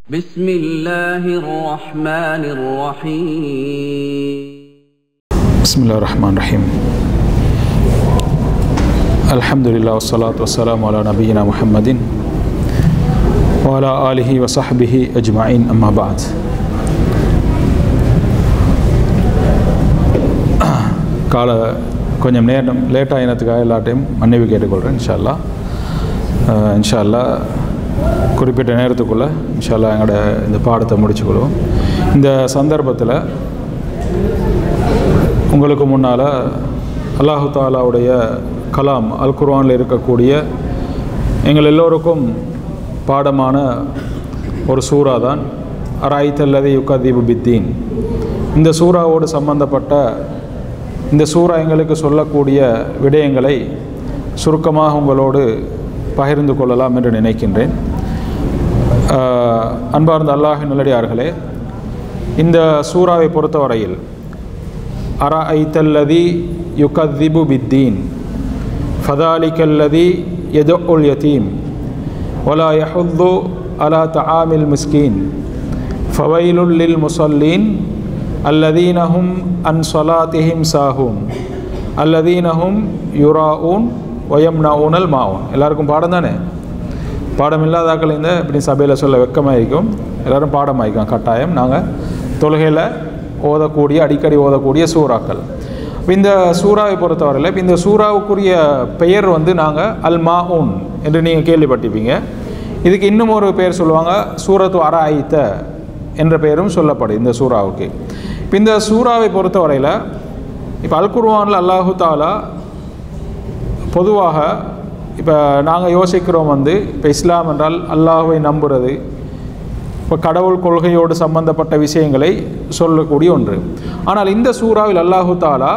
بسم الله الرحمن الرحيم بسم الله الرحمن الرحيم الحمد لله والصلاة والسلام على نبينا محمد وعلى آله وصحبه أجمعين أما بعد கால கொஞ்சம் நேரம் லேட் ஆகினதுக்காக எல்லாட்டையும் மன்னிவு கேட்டுக்கொள்கிறேன் இன்ஷால்லா அஹ் இன்ஷால்லா குறிப்பிட்ட நேரத்துக்குள்ளே இன்ஷால்லா எங்களோட இந்த பாடத்தை முடிச்சுக்கொள்வோம் இந்த சந்தர்ப்பத்தில் உங்களுக்கு முன்னால் அல்லாஹு தாலாவுடைய கலாம் அல் குர்ஆனில் இருக்கக்கூடிய எங்கள் எல்லோருக்கும் பாடமான ஒரு சூறா தான் அராய்த்தல்லதி யுகதீபு பித்தீன் இந்த சூறாவோடு சம்பந்தப்பட்ட இந்த சூறா எங்களுக்கு சொல்லக்கூடிய விடயங்களை சுருக்கமாக உங்களோடு பகிர்ந்து கொள்ளலாம் என்று நினைக்கின்றேன் ஆஹ் அன்பார்ந்த அல்லாஹின் நல்லடியார்களே இந்த சூறாவை பொறுத்தவரையில் அர ஐத்தல்லதி யுகதிபு பித்தீன் ஃபதாலிக்கல்லதி எது உல் யதீம் ஒலா யஹுத்து அலா தஆமில் மிஸ்கீன் ஃபவைலுல் லில் முசல்லீன் அல்லதீனஹும் அன் சொலாத்திஹிம் சாஹூன் அல்லதீனஹும் யுராஊன் ஒயம்னவுனல் மாவுன் எல்லாருக்கும் பாடம் தானே பாடம் இல்லாதாக்கள் இந்த இப்படி சபையில் சொல்ல வெக்கமாக இருக்கும் எல்லோரும் பாடம் ஆகிக்கும் கட்டாயம் நாங்கள் தொழுகையில் ஓதக்கூடிய அடிக்கடி ஓதக்கூடிய சூறாக்கள் இப்ப இந்த சூறாவை பொறுத்தவரையில் இப்போ இந்த சூறாவுக்குரிய பெயர் வந்து நாங்கள் அல் மாவுன் என்று நீங்கள் கேள்விப்பட்டிருப்பீங்க இதுக்கு இன்னும் ஒரு பெயர் சொல்லுவாங்க சூரத்து அர ஐத்த என்ற பெயரும் சொல்லப்படும் இந்த சூறாவுக்கு இப்போ இந்த சூறாவை பொறுத்தவரையில் இப்போ அல் குர்ஆனில் அல்லாஹு தாலா பொதுவாக இப்போ நாங்கள் யோசிக்கிறோம் வந்து இப்போ இஸ்லாம் என்றால் அல்லாஹுவை நம்புறது இப்போ கடவுள் கொள்கையோடு சம்பந்தப்பட்ட விஷயங்களை சொல்லக்கூடிய ஒன்று ஆனால் இந்த சூறாவில் அல்லாஹு தாலா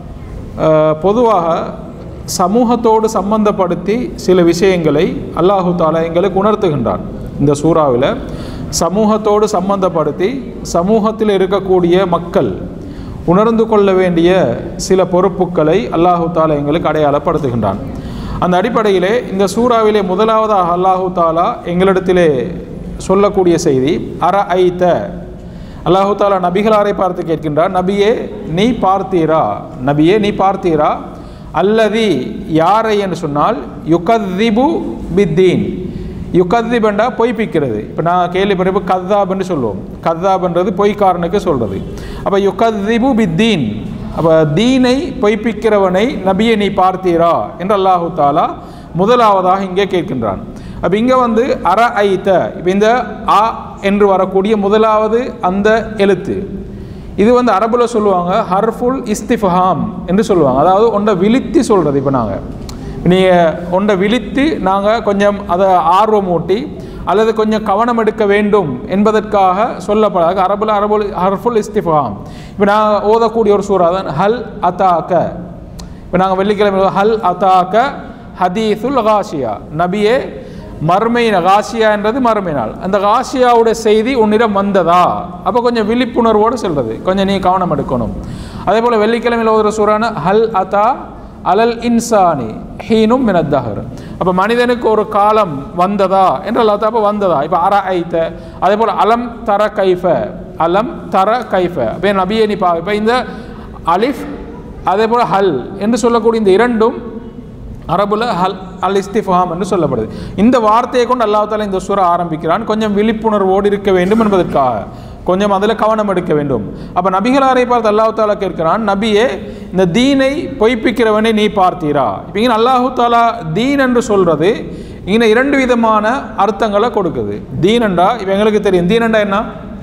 அஹ், பொதுவாக சமூகத்தோடு சம்பந்தப்படுத்தி சில விஷயங்களை அல்லாஹு தாலா எங்களுக்கு உணர்த்துகின்றான் இந்த சூறாவில் சமூகத்தோடு சம்பந்தப்படுத்தி சமூகத்தில் இருக்கக்கூடிய மக்கள் உணர்ந்து கொள்ள வேண்டிய சில பொறுப்புகளை அல்லாஹு தாலா எங்களுக்கு அடையாளப்படுத்துகின்றான் அந்த அடிப்படையிலே இந்த சூறாவிலே முதலாவதாக அல்லாஹு தாலா எங்களிடத்திலே சொல்லக்கூடிய செய்தி அற ஐத்த அல்லாஹு தாலா நபிகளாரை பார்த்து கேட்கின்றார் நபியே நீ பார்த்தீரா நபியே நீ பார்த்தீரா அல்லதி யாரை என்று சொன்னால் யுகதிபு பித்தீன் யுகதிபண்டா பொய்ப்பிக்கிறது இப்போ நான் கேள்விப்பட்ட கத்தாப்னு சொல்லுவோம் கத்தாப்ன்றது பொய்க்காரனுக்கு சொல்கிறது அப்போ யுகதிபு பித்தீன் அப்போ தீனை பொய்ப்பிக்கிறவனை நபியை நீ பார்த்தீரா என்று அல்லாஹு தாலா முதலாவதாக இங்கே கேட்கின்றான் அப்போ இங்கே வந்து அற ஐத்த இப்போ இந்த ஆ என்று வரக்கூடிய முதலாவது அந்த எழுத்து இது வந்து அரபுல சொல்லுவாங்க ஹர்ஃபுல் இஸ்திஃபஹாம் என்று சொல்லுவாங்க அதாவது ஒன்றை விழித்து சொல்கிறது இப்போ நாங்கள் நீங்கள் ஒன்றை விழித்து நாங்கள் கொஞ்சம் அதை ஆர்வம் ஊட்டி அல்லது கொஞ்சம் கவனம் எடுக்க வேண்டும் என்பதற்காக சொல்லப்படாது அரபுல அரபுல் ஹர்ஃபுல் இஸ்திஃபாம் இப்போ நான் ஓதக்கூடிய ஒரு சூறா தான் ஹல் அத்தாக்க இப்போ நாங்கள் வெள்ளிக்கிழமை ஹல் அத்தாக்க ஹதீசுல் காஷியா நபியே மர்மை காஷியா என்றது மர்மை நாள் அந்த காஷியாவுடைய செய்தி உன்னிடம் வந்ததா அப்போ கொஞ்சம் விழிப்புணர்வோடு சொல்கிறது கொஞ்சம் நீ கவனம் எடுக்கணும் அதே போல் வெள்ளிக்கிழமையில் ஓதுற சூறான ஹல் அத்தா அலல் இன்சானி ஹீனும் மினத்தஹர் அப்போ மனிதனுக்கு ஒரு காலம் வந்ததா என்று அல்லா அப்போ வந்ததா இப்போ அற ஐத்த அதே போல் அலம் தர கைஃப அலம் தர கைஃப அப்போ நபியை நீ பா இப்போ இந்த அலிஃப் அதே போல் ஹல் என்று சொல்லக்கூடிய இந்த இரண்டும் அரபுல ஹல் அல் இஸ்திஃபாம் என்று சொல்லப்படுது இந்த வார்த்தையை கொண்டு அல்லாஹ் தாலா இந்த சூறா ஆரம்பிக்கிறான் கொஞ்சம் விழிப்புணர்வோடு இருக்க வேண்டும் என்பதற்காக கொஞ்சம் அதில் கவனம் எடுக்க வேண்டும் அப்போ நபிகளாரை பார்த்து அல்லாஹ் தாலா கேட்கிறான் நபியே இந்த தீனை பொய்ப்பிக்கிறவனை நீ பார்த்தீரா இப்போ இங்கே அல்லாஹு தாலா தீன் என்று சொல்கிறது இங்கே இரண்டு விதமான அர்த்தங்களை கொடுக்குது தீனண்டா இப்போ எங்களுக்கு தெரியும் தீனண்டா என்ன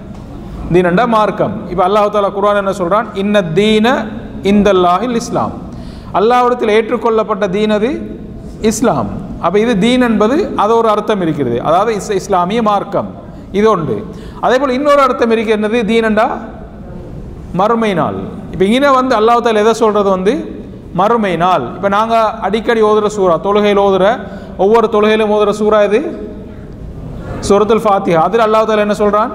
தீனண்டா மார்க்கம் இப்போ அல்லாஹு தாலா குர்ஆன் என்ன சொல்கிறான் இன்ன தீன இந்தல்லாஹில் இஸ்லாம் அல்லாஹ்விடத்தில் ஏற்றுக்கொள்ளப்பட்ட தீன் அது இஸ்லாம் அப்போ இது தீன் என்பது அது ஒரு அர்த்தம் இருக்கிறது அதாவது இஸ் இஸ்லாமிய மார்க்கம் இது ஒன்று அதே போல் இன்னொரு அர்த்தம் இருக்கிறது தீனண்டா மறுமை நாள் இப்போ இங்கே வந்து அல்லாஹ் தாலா எதை சொல்கிறது வந்து மறுமை நாள் இப்போ நாங்கள் அடிக்கடி ஓதுற சூறா தொழுகையில் ஓதுற ஒவ்வொரு தொழுகையிலும் ஓதுற சூறா இது சூரத்துல் ஃபாத்திஹா அதில் அல்லாஹ் தாலா என்ன சொல்கிறான்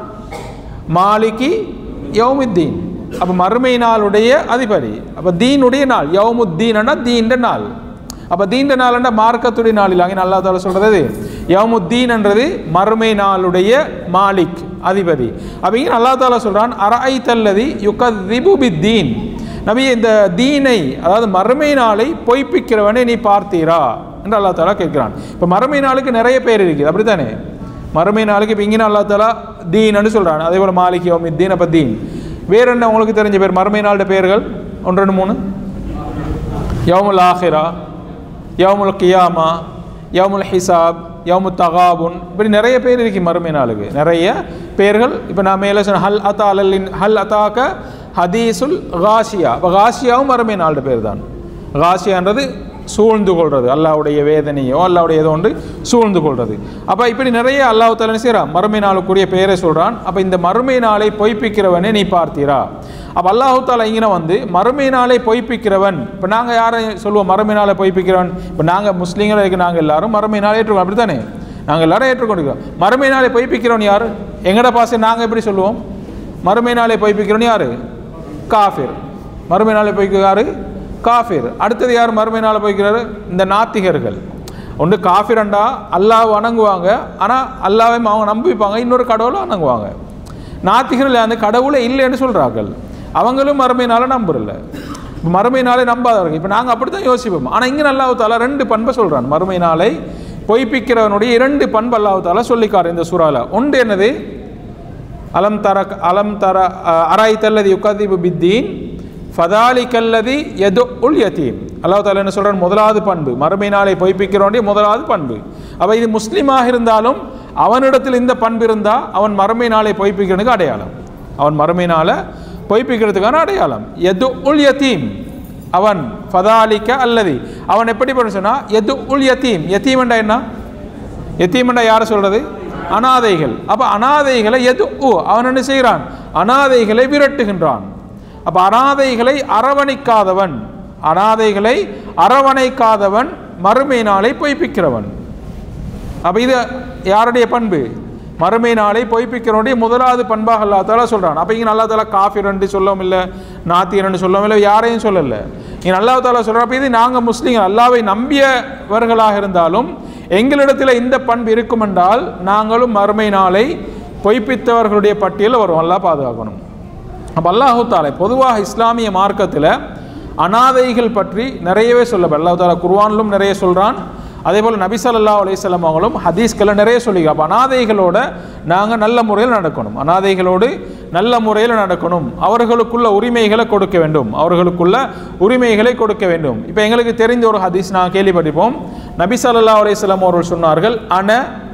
மாலிகி யௌமுத்தீன் அப்போ மறுமை நாளுடைய அதிபதி அப்போ தீனுடைய நாள் யௌமுத்தீன்னா தீன்ற நாள் அப்போ தீண்ட நாள்ன்ற மார்க்கத்துடைய நாளில் அங்கே அல்லா தால சொல்கிறது யமுத்தீன் என்றது மறுமை நாளுடைய மாலிக் அதிபதி அப்போ இங்கே அல்லா தாலா சொல்கிறான் அரை தல்லதி யுகதிபு தீன் நபி இந்த தீனை அதாவது மறுமை நாளை பொய்ப்பிக்கிறவனை நீ பார்த்தீரா என்று அல்லா தாலா கேட்கிறான் இப்போ மறுமை நாளுக்கு நிறைய பேர் இருக்குது அப்படித்தானே மறுமை நாளுக்கு இப்போ இங்கே அல்லா தாலா தீன்னு சொல்கிறான் அதே போல் மாலிக் யோமி தீன் அப்போ தீன் வேற என்ன உங்களுக்கு தெரிஞ்ச பேர் மறுமை நாளுடைய பேர்கள் ஒன்று ரெண்டு மூணு யவுமுல் ஆஹிரா யவுமுல் கியாமா யவுமுல் ஹிசாப் யவுமு தகாபுன் இப்படி நிறைய பேர் இருக்கு மறுமை நாளுக்கு நிறைய பேர்கள் இப்போ நான் மேலே சொன்ன ஹல் அத்தா அலல்லின் ஹல் அத்தாக்க ஹதீசுல் காஷியா இப்போ காஷியாவும் மறுமை நாளுடைய பேர் தான் காஷியான்றது சூழ்ந்து கொள்வது அல்லாவுடைய வேதனையோ அல்லாவுடைய ஏதோ ஒன்று சூழ்ந்து கொள்வது அப்போ இப்படி நிறைய அல்லாஹ் தலன் செய்கிறான் மறுமை நாளுக்குரிய பெயரை சொல்கிறான் அப்போ இந்த மறுமை நாளை பொய்ப்பிக்கிறவனே நீ பார்த்தீரா அப்போ அல்லாஹு தாலா இங்கே வந்து மறுமை நாளை பொய்ப்பிக்கிறவன் இப்போ நாங்கள் யாரை சொல்லுவோம் மறுமை நாளை பொய்ப்பிக்கிறவன் இப்போ நாங்கள் முஸ்லீம்கள் இருக்கு நாங்கள் எல்லாரும் மறுமை நாளை ஏற்றுக்கோம் அப்படி தானே நாங்கள் எல்லாரும் ஏற்றுக்கொண்டிருக்கோம் மறுமை நாளை பொய்ப்பிக்கிறவன் யார் எங்கட பாசை நாங்கள் எப்படி சொல்லுவோம் மறுமை நாளை பொய்ப்பிக்கிறவன் யார் காஃபிர் மறுமை நாளை பொய்க்க யார் காஃபிர் அடுத்தது யார் மறுமை நாளை பொய்க்கிறாரு இந்த நாத்திகர்கள் ஒன்று காஃபிரண்டா அல்லாஹ் வணங்குவாங்க ஆனால் அல்லாவே அவங்க நம்பிப்பாங்க இன்னொரு கடவுளும் வணங்குவாங்க நாத்திகர்கள் அந்த கடவுளே இல்லைன்னு சொல்கிறார்கள் அவங்களும் மறுமை நாளை நம்புறல மறுமை நாளை நம்பாதவர்கள் இப்போ நாங்கள் அப்படி தான் யோசிப்போம் ஆனால் இங்கே அல்லாஹ் தாலா ரெண்டு பண்பை சொல்கிறான் மறுமை நாளை பொய்ப்பிக்கிறவனுடைய இரண்டு பண்பு அல்லாஹ் தாலா சொல்லிக்கார் இந்த சூறால ஒன்று என்னது அலம் தர அலம் தர அராய் தல்லதி யுகதிபு பித்தீன் ஃபதாலி கல்லதி எது உல் யத்தீம் அல்லாஹ் தாலா என்ன சொல்கிறான் முதலாவது பண்பு மறுமை நாளை பொய்ப்பிக்கிறவனுடைய முதலாவது பண்பு அப்போ இது முஸ்லீமாக இருந்தாலும் அவனிடத்தில் இந்த பண்பு இருந்தால் அவன் மறுமை நாளை பொய்ப்பிக்கிறதுக்கு அடையாளம் அவன் மறுமை நாளை பொய்ப்பிக்கிறதுக்கான அடையாளம் எது உல் யத்தீம் அவன் ஃபதாலிக்க அல்லதி அவன் எப்படி பண்ண சொன்னால் எது உல் யத்தீம் யத்தீம்ண்டா என்ன யத்தீம்ண்டா யாரை சொல்கிறது அனாதைகள் அப்போ அனாதைகளை எது ஓ அவன் என்ன செய்கிறான் அனாதைகளை விரட்டுகின்றான் அப்போ அனாதைகளை அரவணைக்காதவன் அனாதைகளை அரவணைக்காதவன் மறுமை நாளை பொய்ப்பிக்கிறவன் அப்போ இது யாருடைய பண்பு மறுமை நாளை பொய்ப்பிக்கிறவனுடைய முதலாவது பண்பாக அல்லா தாலா சொல்கிறான் அப்போ இங்கே அல்லா தாலா காஃபிர் என்று சொல்லவும் இல்லை நாத்தியர் என்று சொல்லவும் இல்லை யாரையும் சொல்லலை இங்கே அல்லா தாலா சொல்கிறான் அப்போ இது நாங்கள் முஸ்லீம்கள் அல்லாவை நம்பியவர்களாக இருந்தாலும் எங்களிடத்தில் இந்த பண்பு இருக்கும் என்றால் நாங்களும் மறுமை நாளை பொய்ப்பித்தவர்களுடைய பட்டியலில் வரும் அல்லா பாதுகாக்கணும் அப்போ அல்லாஹு தாலை பொதுவாக இஸ்லாமிய மார்க்கத்தில் அனாதைகள் பற்றி நிறையவே சொல்ல அல்லாஹு தாலா குர்வானிலும் நிறைய சொல்கிறான் அதே போல் நபி சல்லா அலிஸ்லாம் அவங்களும் ஹதீஸ்களை நிறைய சொல்லிக்கிறோம் அப்போ அனாதைகளோட நாங்கள் நல்ல முறையில் நடக்கணும் அனாதைகளோடு நல்ல முறையில் நடக்கணும் அவர்களுக்குள்ள உரிமைகளை கொடுக்க வேண்டும் அவர்களுக்குள்ள உரிமைகளை கொடுக்க வேண்டும் இப்போ எங்களுக்கு தெரிந்த ஒரு ஹதீஸ் நான் கேள்விப்பட்டிருப்போம் நபி சல்லா அலிஸ்லாம் அவர்கள் சொன்னார்கள் அன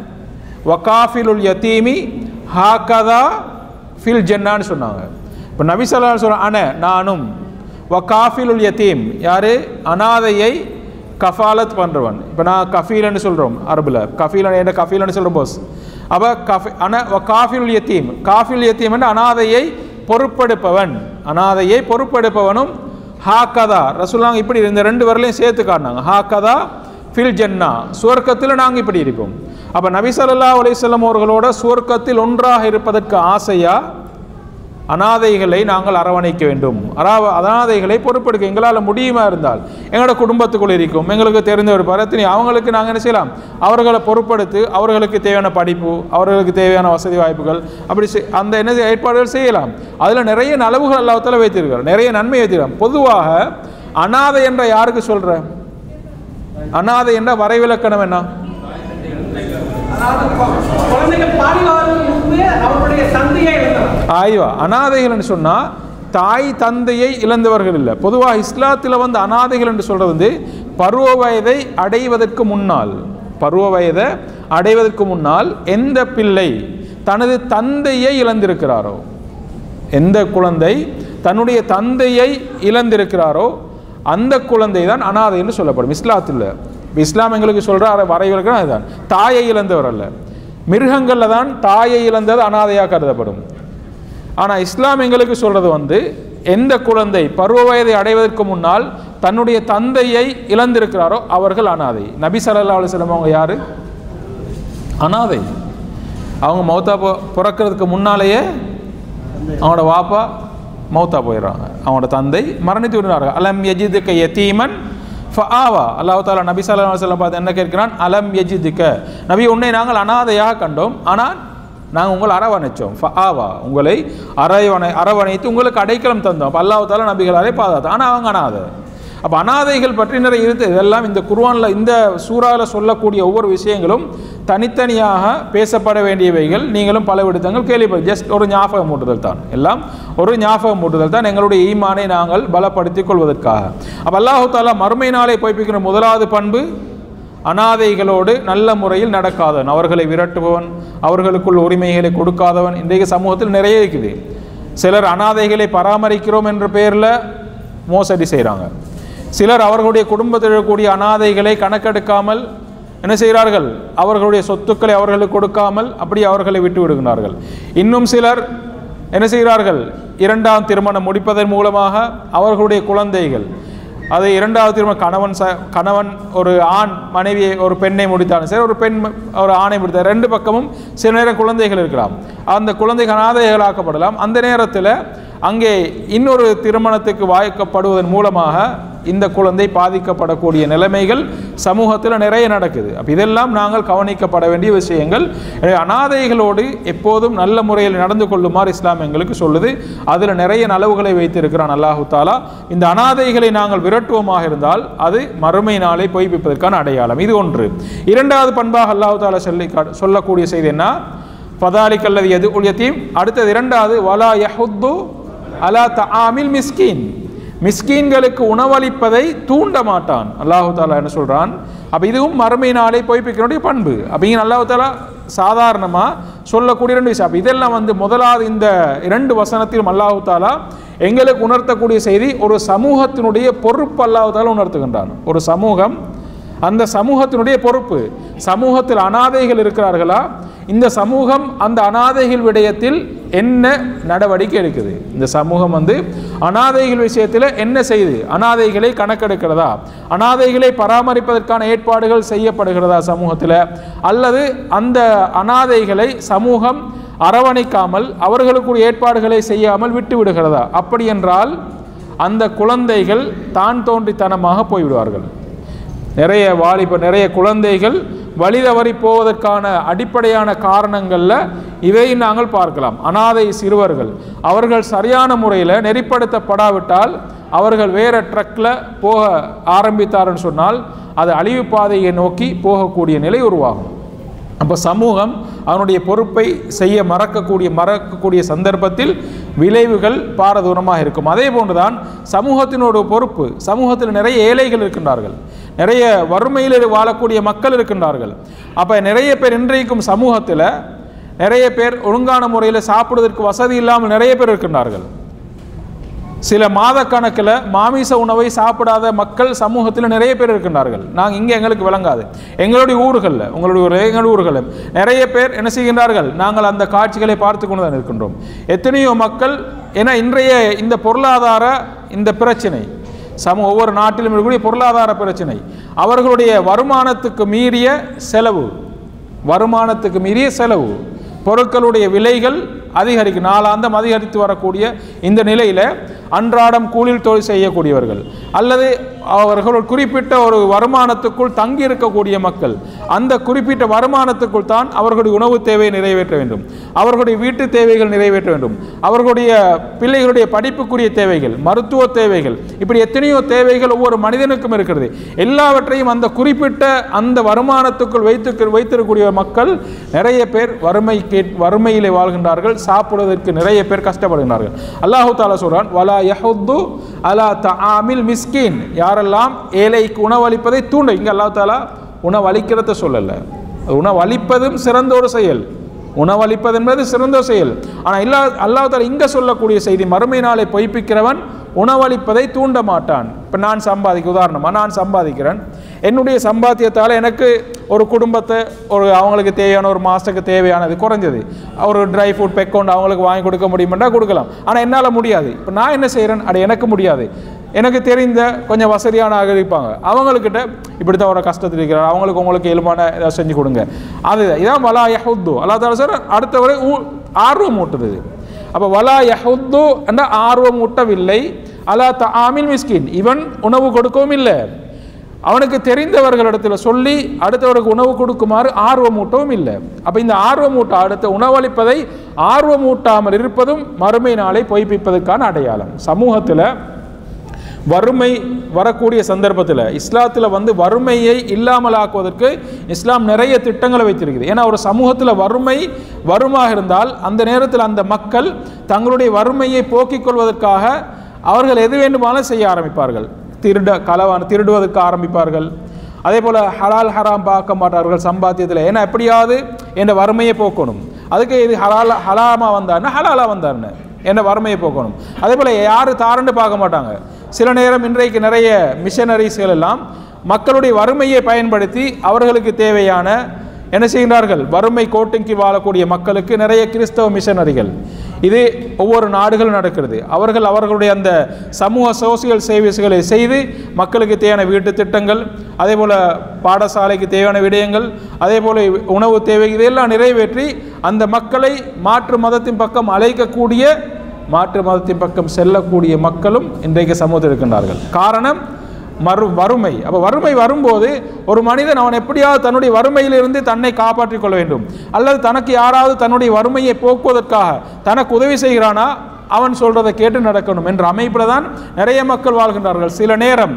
வகாஃபிலுல் யத்தீமி ஹாக்கதா ஃபில் ஜென்னான்னு சொன்னாங்க இப்போ நபி சல்லா சொல்ற அன நானும் வகாஃபிலுல் யத்தீம் யாரு அனாதையை கஃபாலத் பண்ணுறவன் இப்போ நான் கஃபீலன்னு சொல்கிறோம் அரபில் கஃபீலன் என்ன கஃபீலன்னு சொல்கிறோம் போஸ் அப்போ கஃபி அன காஃபில் யத்தீம் காஃபில் யத்தீம் என்று அனாதையை பொறுப்பெடுப்பவன் அனாதையை பொறுப்பெடுப்பவனும் ஹாக்கதா ரசூலாங்க இப்படி இந்த ரெண்டு வரலையும் சேர்த்து காட்டினாங்க ஹாக்கதா ஃபில் ஜன்னா சுவர்க்கத்தில் நாங்கள் இப்படி இருப்போம் அப்போ நபி சல்லா அலிஸ்லாம் அவர்களோட சுவர்க்கத்தில் ஒன்றாக இருப்பதற்கு ஆசையாக அனாதைகளை நாங்கள் அரவணைக்க வேண்டும் அராவ அனாதைகளை பொறுப்பெடுக்க எங்களால் முடியுமா இருந்தால் எங்களோட குடும்பத்துக்குள் இருக்கும் எங்களுக்கு தெரிந்த ஒரு பரத்தினி அவங்களுக்கு நாங்கள் என்ன செய்யலாம் அவர்களை பொறுப்படுத்தி அவர்களுக்கு தேவையான படிப்பு அவர்களுக்கு தேவையான வசதி வாய்ப்புகள் அப்படி செய்- அந்த என்ன செய்ய- ஏற்பாடுகள் செய்யலாம் அதில் நிறைய நலவுகள் அல்லாத்தால வைத்திருக்கிறார் நிறைய நன்மை வைத்திருக்கிறார் பொதுவாக அனாதை என்ற யாருக்கு சொல்ற அனாதை என்ற வரைவிலக்கணம் என்ன அதாவது கொ- குழந்தைகள் பாலிவாதத்துக்கு முன்பு அவருடைய தந்தையை இழந்தவர் ஆய்வா அனாதைகள்னு சொன்னால் தாய் தந்தையை இழந்தவர்கள் இல்லை பொதுவாக இஸ்லாத்தில் வந்து அனாதைகள் என்று சொல்கிறது வந்து பருவ வயதை அடைவதற்கு முன்னால் பருவ வயதை அடைவதற்கு முன்னால் எந்த பிள்ளை தனது தந்தையை இழந்திருக்கிறாரோ எந்த குழந்தை தன்னுடைய தந்தையை இழந்திருக்கிறாரோ அந்த குழந்தை தான் அனாதை என்று சொல்லப்படும் இஸ்லாத்தில் இப்ப இஸ்லாம் எங்களுக்கு சொல்கிற வரைவிலக்கணம் அதுதான் தாயை இழந்தவர் அல்ல மிருகங்களில் தான் தாயை இழந்தது அனாதையாக கருதப்படும் ஆனால் இஸ்லாம் எங்களுக்கு சொல்கிறது வந்து எந்த குழந்தை பருவ வயதை அடைவதற்கு முன்னால் தன்னுடைய தந்தையை இழந்திருக்கிறாரோ அவர்கள் அனாதை நபி ஸல்லல்லாஹு அலைஹி வஸல்லம் அவங்க யாரு அனாதை அவங்க மௌத்தா போ பிறக்கிறதுக்கு முன்னாலேயே அவனோட வாப்பா மௌத்தா போயிடுறாங்க அவனோட தந்தை மரணித்து விடுறார்கள் அலம் யஜிதுக்க யத்தீமன் ஃபஆவா அல்லாஹ் தாலா நபி ஸல்லல்லாஹு அலைஹி வஸல்லம் பார்த்து என்ன கேட்கிறான் அலம் யஜிதுக்க நபி உன்னை நாங்கள் அனாதையாக கண்டோம் ஆனால் நாங்கள் உங்களை அரவணைச்சோம் ஃபஆவா உங்களை அரவணை அரவணைத்து உங்களுக்கு அடைக்கலம் தந்தோம் அப்போ அல்லாஹ் தாலா நபிகளாலே பாதுகாத்தோம் ஆனால் அவங்க அனாதை அப்போ அனாதைகள் பற்றி நிறைய இருக்கு இதெல்லாம் இந்த குர்ஆன்ல இந்த சூறாவில் சொல்லக்கூடிய ஒவ்வொரு விஷயங்களும் தனித்தனியாக பேசப்பட வேண்டியவைகள் நீங்களும் பல விடுத்தங்கள் கேள்விப்படும் ஜஸ்ட் ஒரு ஞாபகம் மூட்டுதல் தான் எல்லாம் ஒரு ஞாபகம் மூட்டுதல் தான் எங்களுடைய ஈமானை நாங்கள் பலப்படுத்திக் கொள்வதற்காக அப்போ அல்லாஹு தாலா மறுமை நாளை பொய்ப்பிக்கிற முதலாவது பண்பு அனாதைகளோடு நல்ல முறையில் நடக்காதவன் அவர்களை விரட்டுபவன் அவர்களுக்குள் உரிமைகளை கொடுக்காதவன் இன்றைய சமூகத்தில் நிறைய இருக்குது சிலர் அனாதைகளை பராமரிக்கிறோம் என்ற பெயரில் மோசடி செய்கிறாங்க சிலர் அவர்களுடைய குடும்பத்தில் இருக்கக்கூடிய அனாதைகளை கணக்கெடுக்காமல் என்ன செய்கிறார்கள் அவர்களுடைய சொத்துக்களை அவர்களுக்கு கொடுக்காமல் அப்படி அவர்களை விட்டு விடுகிறார்கள் இன்னும் சிலர் என்ன செய்கிறார்கள் இரண்டாம் திருமணம் முடிப்பதன் மூலமாக அவர்களுடைய குழந்தைகள் அது இரண்டாவது திருமணம் கணவன் ச கணவன் ஒரு ஆண் மனைவியை ஒரு பெண்ணை முடித்தாலும் சரி ஒரு பெண் ம- ஒரு ஆணை முடித்தார் ரெண்டு பக்கமும் சில நேரம் குழந்தைகள் இருக்கலாம் அந்த குழந்தைகள் அனாதைகளாக்கப்படலாம் அந்த நேரத்தில் அங்கே இன்னொரு திருமணத்துக்கு வாய்க்கப்படுவதன் மூலமாக இந்த குழந்தை பாதிக்கப்படக்கூடிய நிலைமைகள் சமூகத்தில் நிறைய நடக்குது அப்போ இதெல்லாம் நாங்கள் கவனிக்கப்பட வேண்டிய விஷயங்கள் எனவே அனாதைகளோடு எப்போதும் நல்ல முறையில் நடந்து கொள்ளுமாறு இஸ்லாம் எங்களுக்கு சொல்லுது அதில் நிறைய நலவுகளை வைத்திருக்கிறான் அல்லாஹு தாலா இந்த அனாதைகளை நாங்கள் விரட்டுவோமாக இருந்தால் அது மறுமை நாளை பொய்ப்பிப்பதற்கான அடையாளம் இது ஒன்று இரண்டாவது பண்பாக அல்லாஹு தாலா சொல்லி காட்டு- சொல்லக்கூடிய செய்தி என்ன பதாலிக்கல்லது எது உள்யத்தையும் அடுத்தது இரண்டாவது வலா யஹுத்து அலா தஆமில் மிஸ்கீன் மிஸ்கீன்களுக்கு உணவளிப்பதை தூண்ட மாட்டான் அல்லாஹு தாலா என்ன சொல்றான் அப்ப இதுவும் மறுமை நாளை பொய்ப்பிக்கக்கூடிய பண்பு அப்ப இங்க அல்லாஹு தாலா சாதாரணமா சொல்லக்கூடிய ரெண்டு விஷயம் அப்ப இதெல்லாம் வந்து முதலாவது இந்த இரண்டு வசனத்திலும் அல்லாஹு தாலா எங்களுக்கு உணர்த்தக்கூடிய செய்தி ஒரு சமூகத்தினுடைய பொறுப்பு அல்லாஹு தாலா உணர்த்துகின்றான் ஒரு சமூகம் அந்த சமூகத்தினுடைய பொறுப்பு சமூகத்தில் அனாதைகள் இருக்கிறார்களா இந்த சமூகம் அந்த அனாதைகள் விடயத்தில் என்ன நடவடிக்கை எடுக்குது இந்த சமூகம் வந்து அனாதைகள் விஷயத்தில் என்ன செய்யுது அனாதைகளை கணக்கெடுக்கிறதா அனாதைகளை பராமரிப்பதற்கான ஏற்பாடுகள் செய்யப்படுகிறதா சமூகத்தில் அல்லது அந்த அனாதைகளை சமூகம் அரவணைக்காமல் அவர்களுக்குரிய ஏற்பாடுகளை செய்யாமல் விட்டு விடுகிறதா அப்படி என்றால் அந்த குழந்தைகள் தான் தோன்றித்தனமாக போய்விடுவார்கள் நிறைய வாலிப நிறைய குழந்தைகள் வழி தவறி போவதற்கான அடிப்படையான காரணங்களில் இதை நாங்கள் பார்க்கலாம் அனாதை சிறுவர்கள் அவர்கள் சரியான முறையில் நெறிப்படுத்தப்படாவிட்டால் அவர்கள் வேற ட்ரக்கில் போக ஆரம்பித்தாருன்னு சொன்னால் அது அழிவு பாதையை நோக்கி போகக்கூடிய நிலை உருவாகும் அப்போ சமூகம் அவனுடைய பொறுப்பை செய்ய மறக்கக்கூடிய மறக்கக்கூடிய சந்தர்ப்பத்தில் விளைவுகள் பாரதூரமாக இருக்கும் அதே போன்றுதான் சமூகத்தினோட பொறுப்பு சமூகத்தில் நிறைய ஏழைகள் இருக்கின்றார்கள் நிறைய வறுமையில் வாழக்கூடிய மக்கள் இருக்கின்றார்கள் அப்போ நிறைய பேர் இன்றைக்கும் சமூகத்தில் நிறைய பேர் ஒழுங்கான முறையில் சாப்பிடுவதற்கு வசதி இல்லாமல் நிறைய பேர் இருக்கின்றார்கள் சில மாதக்கணக்கில் மாமிச உணவை சாப்பிடாத மக்கள் சமூகத்தில் நிறைய பேர் இருக்கின்றார்கள் நாங்கள் இங்கே எங்களுக்கு விளங்காது எங்களுடைய ஊர்களில் உங்களுடைய ஊர் எங்கள் ஊர்களில் நிறைய பேர் என்ன செய்கின்றார்கள் நாங்கள் அந்த காட்சிகளை பார்த்து கொண்டு தான் இருக்கின்றோம் எத்தனையோ மக்கள் ஏன்னா இன்றைய இந்த பொருளாதார இந்த பிரச்சனை சம ஒவ்வொரு நாட்டிலும் இருக்கக்கூடிய பொருளாதார பிரச்சனை அவர்களுடைய வருமானத்துக்கு மீறிய செலவு வருமானத்துக்கு மீறிய செலவு பொருட்களுடைய விலைகள் அதிகரிக்கும் நாளாந்தம் அதிகரித்து வரக்கூடிய இந்த நிலையில் அன்றாடம் கூலில் தொழில் செய்யக்கூடியவர்கள் அல்லது அவர்கள் ஒரு குறிப்பிட்ட ஒரு வருமானத்துக்குள் தங்கி இருக்கக்கூடிய மக்கள் அந்த குறிப்பிட்ட வருமானத்துக்குள் தான் அவர்களுடைய உணவு தேவையை நிறைவேற்ற வேண்டும் அவர்களுடைய வீட்டு தேவைகள் நிறைவேற்ற வேண்டும் அவர்களுடைய பிள்ளைகளுடைய படிப்புக்குரிய தேவைகள் மருத்துவ தேவைகள் இப்படி எத்தனையோ தேவைகள் ஒவ்வொரு மனிதனுக்கும் இருக்கிறது எல்லாவற்றையும் அந்த குறிப்பிட்ட அந்த வருமானத்துக்குள் வைத்து வைத்திருக்கக்கூடிய மக்கள் நிறைய பேர் வறுமை கேட் வறுமையிலே வாழ்கின்றார்கள் சாப்பிடுவதற்கு நிறைய பேர் கஷ்டப்படுகின்றார்கள் அல்லாஹு தாலா சொல்றான் வலா யஹுத்து அலா தஆமில் மிஸ்கின் யாரெல்லாம் ஏழைக்கு உணவளிப்பதை தூண்ட இங்க அல்லாஹ் தாலா உணவளிக்கிறத சொல்லல உணவளிப்பதும் சிறந்த ஒரு செயல் உணவளிப்பது என்பது சிறந்த செயல் ஆனால் இல்லா அல்லாஹ் தாலா இங்க சொல்லக்கூடிய செய்தி மறுமை நாளை பொய்ப்பிக்கிறவன் உணவளிப்பதை தூண்ட மாட்டான் இப்போ நான் சம்பாதிக்க உதாரணமாக நான் சம்பாதிக்கிறேன் என்னுடைய சம்பாத்தியத்தால் எனக்கு ஒரு குடும்பத்தை ஒரு அவங்களுக்கு தேவையான ஒரு மாதத்துக்கு தேவையானது குறைஞ்சது ஒரு ட்ரை ஃபுட் பெக்கௌண்ட் அவங்களுக்கு வாங்கி கொடுக்க முடியுமெண்டா கொடுக்கலாம் ஆனால் என்னால் முடியாது இப்போ நான் என்ன செய்கிறேன் அது எனக்கு முடியாது எனக்கு தெரிந்த கொஞ்சம் வசதியான ஆக இருப்பாங்க அவங்கக்கிட்ட இப்படி தான் ஒரு கஷ்டத்தில் இருக்கிறார் அவங்களுக்கு உங்களுக்கு இயல்பான ஏதாவது செஞ்சு கொடுங்க அது இதான் வலா யஹுத்து அல்லா தாலா சார் அடுத்தவரை ஊ- ஆர்வம் ஊட்டுது அப்போ வலா யஹுத்து என்ற ஆர்வம் ஊட்டவில்லை அலா த ஆமில் மிஸ்கின் இவன் உணவு கொடுக்கவும் இல்லை அவனுக்கு தெரிந்தவர்களிடத்தில் சொல்லி அடுத்தவருக்கு உணவு கொடுக்குமாறு ஆர்வமூட்டவும் இல்லை அப்போ இந்த ஆர்வமூட்ட அடுத்த உணவளிப்பதை ஆர்வமூட்டாமல் இருப்பதும் மறுமை நாளை பொய்ப்பிப்பதற்கான அடையாளம் சமூகத்தில் வறுமை வரக்கூடிய சந்தர்ப்பத்தில் இஸ்லாத்தில் வந்து வறுமையை இல்லாமல் ஆக்குவதற்கு இஸ்லாம் நிறைய திட்டங்களை வைத்திருக்குது ஏன்னா ஒரு சமூகத்தில் வறுமை வருமாக இருந்தால் அந்த நேரத்தில் அந்த மக்கள் தங்களுடைய வறுமையை போக்கிக் கொள்வதற்காக அவர்கள் எது வேண்டுமானாலும் செய்ய ஆரம்பிப்பார்கள் திருட களவான திருடுவதற்கு ஆரம்பிப்பார்கள் அதே போல் ஹலால் ஹராம் பார்க்க மாட்டார்கள் சம்பாத்தியத்தில் ஏன்னா எப்படியாவது என் வறுமையை போக்கணும் அதுக்கு இது ஹலால் ஹலாமா வந்தாருன்னா ஹலாலா வந்தாருன்னு என்ன வறுமையை போக்கணும் அதே போல் யார் தாரண்டு பார்க்க மாட்டாங்க சில நேரம் இன்றைக்கு நிறைய மிஷனரிஸ்கள் எல்லாம் மக்களுடைய வறுமையை பயன்படுத்தி அவர்களுக்கு தேவையான என்ன செய்கிறார்கள் வறுமை கோட்டுக்கு வாழக்கூடிய மக்களுக்கு நிறைய கிறிஸ்தவ மிஷனரிகள் இது ஒவ்வொரு நாடுகளும் நடக்கிறது அவர்கள் அவர்களுடைய அந்த சமூக சோசியல் சர்வீஸ்களை செய்து மக்களுக்கு தேவையான வீட்டு திட்டங்கள் அதே போல் பாடசாலைக்கு தேவையான விடயங்கள் அதே போல் உணவு தேவை இதையெல்லாம் நிறைவேற்றி அந்த மக்களை மாற்று மதத்தின் பக்கம் அழைக்கக்கூடிய மாற்று மதத்தின் பக்கம் செல்லக்கூடிய மக்களும் இன்றைக்கு சமூகத்தில் இருக்கின்றார்கள் காரணம் மறு வறுமை அப்போ வறுமை வரும்போது ஒரு மனிதன் அவன் எப்படியாவது தன்னுடைய வறுமையிலிருந்து தன்னை காப்பாற்றிக் கொள்ள வேண்டும் அல்லது தனக்கு யாராவது தன்னுடைய வறுமையை போக்குவதற்காக தனக்கு உதவி செய்கிறானா அவன் சொல்றதை கேட்டு நடக்கணும் என்ற அமைப்பில் தான் நிறைய மக்கள் வாழ்கின்றார்கள் சில நேரம்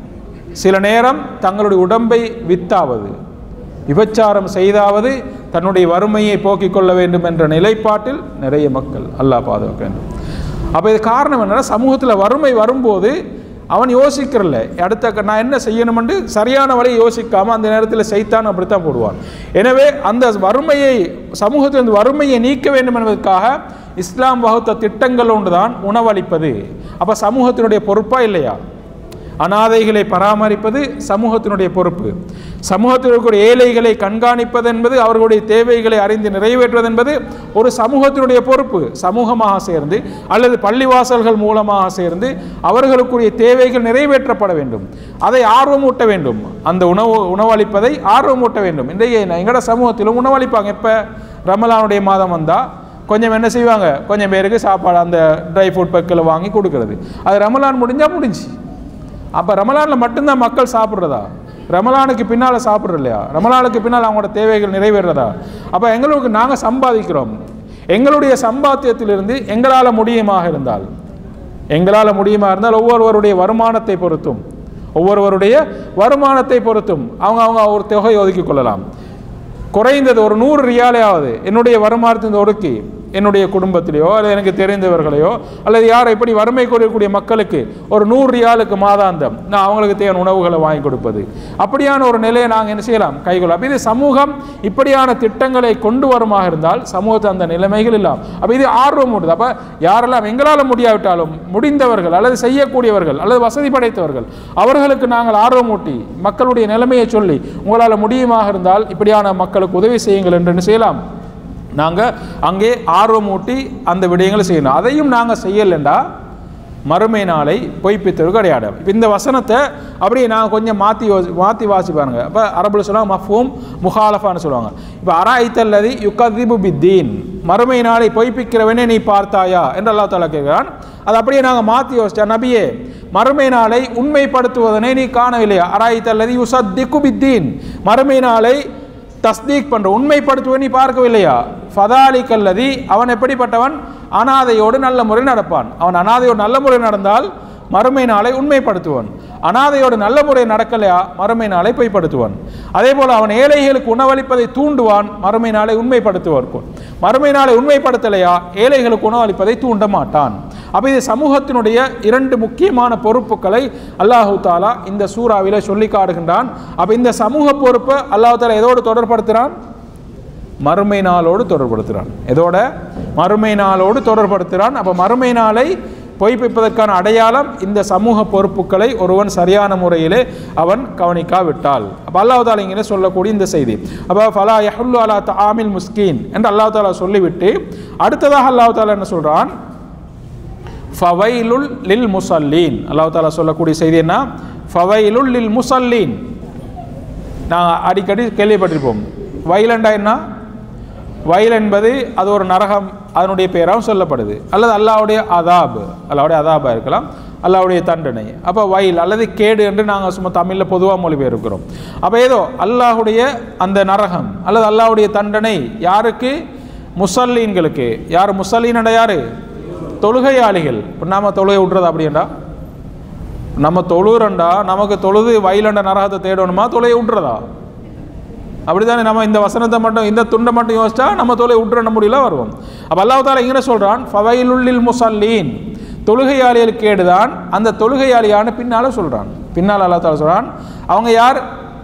சில நேரம் தங்களுடைய உடம்பை வித்தாவது விபச்சாரம் செய்தாவது தன்னுடைய வறுமையை போக்கிக் கொள்ள வேண்டும் என்ற நிலைப்பாட்டில் நிறைய மக்கள் அல்லாஹ் பாதுகாக்க வேண்டும் அப்போ இது காரணம் என்னன்னா சமூகத்தில் வறுமை வரும்போது அவன் யோசிக்கிறல்ல அடுத்த க- நான் என்ன செய்யணுமென்று சரியான வழியை யோசிக்காம அந்த நேரத்தில் செய்தான் அப்படித்தான் போடுவான் எனவே அந்த வறுமையை சமூகத்தில் வறுமையை நீக்க வேண்டும் என்பதற்காக இஸ்லாம் வகுத்த திட்டங்கள் ஒன்றுதான் உணவளிப்பது அப்போ சமூகத்தினுடைய பொறுப்பா இல்லையா அனாதைகளை பராமரிப்பது சமூகத்தினுடைய பொறுப்பு சமூகத்தில் இருக்கக்கூடிய ஏழைகளை கண்காணிப்பது என்பது அவர்களுடைய தேவைகளை அறிந்து நிறைவேற்றுவது என்பது ஒரு சமூகத்தினுடைய பொறுப்பு சமூகமாக சேர்ந்து அல்லது பள்ளிவாசல்கள் மூலமாக சேர்ந்து அவர்களுக்குரிய தேவைகள் நிறைவேற்றப்பட வேண்டும் அதை ஆர்வமூட்ட வேண்டும் அந்த உணவு உணவளிப்பதை ஆர்வமூட்ட வேண்டும் இன்றைய எங்களோட சமூகத்திலும் உணவளிப்பாங்க எப்போ ரமலானுடைய மாதம் வந்தால் கொஞ்சம் என்ன செய்வாங்க கொஞ்சம் பேருக்கு சாப்பாடு அந்த ட்ரை ஃப்ரூட் பக்கில் வாங்கி கொடுக்கறது அது ரமலான் முடிஞ்சால் முடிஞ்சு அப்போ ரமலானில் மட்டும்தான் மக்கள் சாப்பிட்றதா ரமலானுக்கு பின்னால் சாப்பிட்ற இல்லையா ரமலானுக்கு பின்னால் அவங்களோட தேவைகள் நிறைவேறதா அப்போ எங்களுக்கு நாங்கள் சம்பாதிக்கிறோம் எங்களுடைய சம்பாத்தியத்திலிருந்து எங்களால் முடியுமாக இருந்தால் எங்களால் முடியுமா இருந்தால் ஒவ்வொருவருடைய வருமானத்தை பொறுத்தும் ஒவ்வொருவருடைய வருமானத்தை பொறுத்தும் அவங்க அவங்க ஒரு தொகை ஒதுக்கிக் கொள்ளலாம் குறைந்தது ஒரு நூறு ரியாலையாவது என்னுடைய வருமானத்தின் ஒடுக்கி என்னுடைய குடும்பத்திலேயோ அல்லது எனக்கு தெரிந்தவர்களையோ அல்லது யாரை இப்படி வறுமை கூறக்கூடிய மக்களுக்கு ஒரு நூறு ரியாலுக்கு மாதாந்தம் நான் அவங்களுக்கு தேவையான உணவுகளை வாங்கி கொடுப்பது அப்படியான ஒரு நிலையை நாங்கள் என்ன செய்யலாம் கைகொள்ள அப்போ இது சமூகம் இப்படியான திட்டங்களை கொண்டு வருமாக இருந்தால் சமூகத்தில் அந்த நிலைமைகள் இல்லாம் அப்போ இது ஆர்வம் உண்டு அப்போ யாரெல்லாம் எங்களால் முடியாவிட்டாலும் முடிந்தவர்கள் அல்லது செய்யக்கூடியவர்கள் அல்லது வசதி படைத்தவர்கள் அவர்களுக்கு நாங்கள் ஆர்வமூட்டி மக்களுடைய நிலைமையை சொல்லி உங்களால் முடியுமாக இருந்தால் இப்படியான மக்களுக்கு உதவி செய்யுங்கள் என்று என்ன செய்யலாம் நாங்கள் அங்கே ஆர்வமூட்டி அந்த விடயங்களை செய்யணும் அதையும் நாங்கள் செய்யலைண்டா மறுமை நாளை பொய்ப்பித்தது கிடையாது இப்போ இந்த வசனத்தை அப்படியே நாங்கள் கொஞ்சம் மாற்றி யோசி மாற்றி வாசி பாருங்க அப்போ அரபுல சொல்லுவாங்க மஃபூம் முஹாலஃபான்னு சொல்லுவாங்க இப்போ அராய்த்தல்லதி யுகதிபு பித்தீன் மறுமை நாளை பொய்ப்பிக்கிறவனே நீ பார்த்தாயா என்று அல்லா தாலா கேட்கிறான் அது அப்படியே நாங்கள் மாற்றி யோசிச்சா நபியே மறுமை நாளை உண்மைப்படுத்துவதனை நீ காணவில்லையா அராய்த்தல்லதி யுசத்திக்கு பித்தீன் மறுமை நாளை தஸ்தீக் பண்ற உண்மைப்படுத்துவன் நீ பார்க்கவில்லையா ஃபதாலிக் அல்லதி அவன் எப்படிப்பட்டவன் அனாதையோடு நல்ல முறை நடப்பான் அவன் அனாதையோடு நல்ல முறை நடந்தால் மறுமை நாளை உண்மைப்படுத்துவான் அனாதையோடு நல்ல முறை நடக்கலையா மறுமை நாளை பொய்ப்படுத்துவான் அதே போல அவன் ஏழைகளுக்கு உணவளிப்பதை தூண்டுவான் மறுமை நாளை உண்மைப்படுத்துவார்க்கும் மறுமை நாளை உண்மைப்படுத்தலையா ஏழைகளுக்கு உணவளிப்பதை தூண்ட மாட்டான் அப்போ இது சமூகத்தினுடைய இரண்டு முக்கியமான பொறுப்புகளை அல்லாஹு தாலா இந்த சூறாவிலே சொல்லி காடுகின்றான் அப்போ இந்த சமூக பொறுப்பை அல்லாஹு தாலா எதோடு தொடர்படுத்துகிறான் மறுமை நாளோடு தொடர்படுத்துகிறான் எதோட மறுமை நாளோடு தொடர்படுத்துகிறான் அப்போ மறுமை நாளை பொய்ப்பிப்பதற்கான அடையாளம் இந்த சமூக பொறுப்புகளை ஒருவன் சரியான முறையிலே அவன் கவனிக்காவிட்டால் அப்போ அல்லாஹ் தாலா இங்கே சொல்லக்கூடிய இந்த செய்தி அப்போ ஃபலா யஹுல்லு அலா தாமில் முஸ்கீன் என்று அல்லாஹ் தாலா சொல்லிவிட்டு அடுத்ததாக அல்லாஹ் தாலா என்ன சொல்கிறான் ஃபவைலுல் லில் முசல்லீன் அல்லாஹ் தாலா சொல்லக்கூடிய செய்தி என்ன ஃபவைலுல் லில் முசல்லீன் நான் அடிக்கடி கேள்விப்பட்டிருப்போம் வயலண்டா என்ன வயல் என்பது அது ஒரு நரகம் அதனுடைய பெயராகவும் சொல்லப்படுது அல்லது அல்லாவுடைய அதாப் அல்லாவுடைய அதாபாக இருக்கலாம் அல்லாவுடைய தண்டனை அப்போ வயல் அல்லது கேடு என்று நாங்கள் சும்மா தமிழில் பொதுவாக மொழிபெயர்க்கிறோம் அப்போ ஏதோ அல்லாஹுடைய அந்த நரகம் அல்லது அல்லாஹ்வுடைய தண்டனை யாருக்கு முசல்லீன்களுக்கு யார் முசல்லீனடா யாரு தொழுகையாளிகள் இப்போ நாம தொழுகை விட்றது அப்படியேண்டா நம்ம தொழுறண்டா நமக்கு தொழுது வயலண்ட நரகத்தை தேடணுமா தொலையை விட்றதா அப்படிதானே நம்ம இந்த வசனத்தை மட்டும் இந்த துண்டை மட்டும் யோசிச்சா நம்ம தொலை விட்டுற முடியல வருவோம் அப்போ அல்லாஹ் தாலா இங்கே சொல்கிறான் ஃபவைலுள்ளில் முசல்லீன் தொழுகையாளிகளுக்கு கேடுதான் அந்த தொழுகையாளியான பின்னால் சொல்கிறான் பின்னால் அல்லாஹ் தாலா சொல்கிறான் அவங்க யார்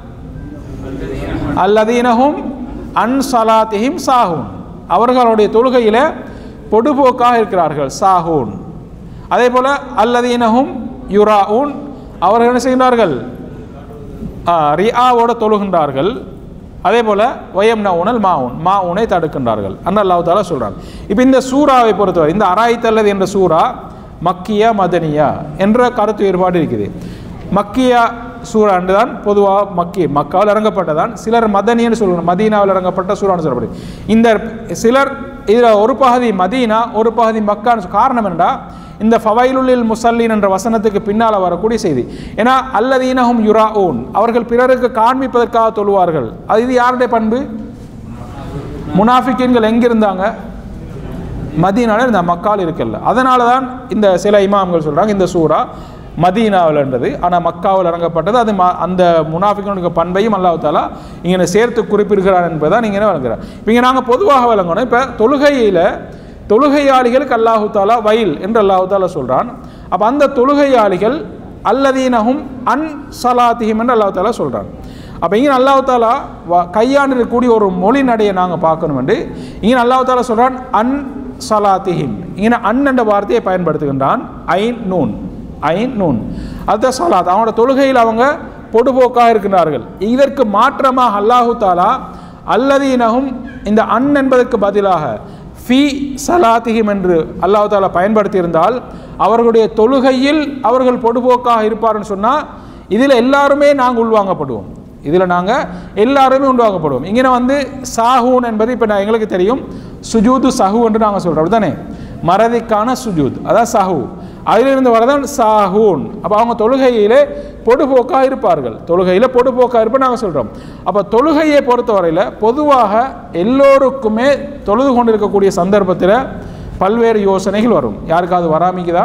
அல்லதீனஹும் அன் சலாத்திஹிம் சாஹூன் அவர்களுடைய தொழுகையில் பொடுபோக்காக இருக்கிறார்கள் சாஹூன் அதே போல் அல்லதீனஹும் யுராஊன் அவர்கள் என்ன செய்கிறார்கள் ஆ, ரியாவோட தொழுகின்றார்கள் அதே போல் ஒயம் உணல் மாவுன் மா உனை தடுக்கின்றார்கள் அன்னு அல்லாஹ் தாலா சொல்கிறான் இப்போ இந்த சூறாவை பொறுத்தவரை இந்த அராய்த்தல்லது என்ற சூறா மக்கியா மதனியா என்ற கருத்து வேறுபாடு இருக்குது மக்கியா சூறாண்டு தான் பொதுவாக மக்கி மக்காவில் இறங்கப்பட்டதான் சிலர் மதனின்னு சொல்லுவாங்க மதீனாவில் இறங்கப்பட்ட சூறான்னு சொல்லப்படுது இந்த சிலர் இதில் ஒரு பகுதி மதீனா ஒரு பகுதி மக்கான்னு சொல்~ காரணம் என்னடா இந்த ஃபவைலுலில் முசல்லின் என்ற வசனத்துக்கு பின்னால் வரக்கூடிய செய்தி ஏன்னா அல்லதீனஹும் யுராஊன் அவர்கள் பிறருக்கு காண்பிப்பதற்காக தொழுவார்கள் அது இது யாருடைய பண்பு முனாஃபிக்கின்கள் எங்க இருந்தாங்க மதீனால இந்த மக்கால் இருக்கல்ல அதனால தான் இந்த சில இமாம்கள் சொல்றாங்க இந்த சூறா மதீனாவில்ன்றது ஆனால் மக்காவில் இறங்கப்பட்டது அது ம- அந்த முனாஃபிகனுக்கு பண்பையும் அல்லாஹ் தாலா இங்கே சேர்த்து குறிப்பிடுகிறார் என்பதை நீங்கள் என்ன விளங்குறார் இப்போ இங்கே நாங்கள் பொதுவாக விளங்கணும் இப்போ தொழுகையில் தொழுகையாளிகளுக்கு அல்லாஹு தாலா வயல் என்று அல்லாஹு தாலா சொல்கிறான் அப்போ அந்த தொழுகையாளிகள் அல்லதீனஹும் அன் சலாத்திஹிம் என்று அல்லாஹ் தாலா சொல்கிறான் அப்போ இங்கே அல்லாஹ் தாலா வ கையாண்டு இருக்கக்கூடிய ஒரு மொழி நடையை நாங்கள் பார்க்கணும் என்று இங்கே அல்லாஹ் தாலா சொல்கிறான் அன் சலாத்திஹிம் இங்கே அன் என்ற வார்த்தையை பயன்படுத்துகின்றான் ஐன் நூன் ஐன் நூன் அதுதான் சலாத் அவனோட தொழுகையில் அவங்க பொடுபோக்காக இருக்கின்றார்கள் இதற்கு மாற்றமாக அல்லாஹு தாலா அல்லதீனஹும் இந்த அன் என்பதற்கு பதிலாக ஃபி சலாத்திஹிம் என்று அல்லாஹ் தாலா பயன்படுத்தியிருந்தால் அவர்களுடைய தொழுகையில் அவர்கள் பொடுபோக்காக இருப்பார்னு சொன்னால் இதில் எல்லாருமே நாங்கள் உள்வாங்கப்படுவோம் இதில் நாங்கள் எல்லாருமே உள்வாங்கப்படுவோம் இங்கே வந்து சாஹூன் என்பது இப்போ நான் எங்களுக்கு தெரியும் சுஜூது சஹு என்று நாங்கள் சொல்கிறோம் அப்படிதானே மறதிக்கான சுஜூத் அதான் சஹு அதிலிருந்து வரதான் சாஹூன் அப்போ அவங்க தொழுகையிலே பொடுபோக்காக இருப்பார்கள் தொழுகையில் பொடுபோக்காக இருப்ப நாங்கள் சொல்கிறோம் அப்போ தொழுகையை பொறுத்தவரையில் பொதுவாக எல்லோருக்குமே தொழுது கொண்டிருக்கக்கூடிய சந்தர்ப்பத்தில் பல்வேறு யோசனைகள் வரும் யாருக்காவது வராமிக்குதா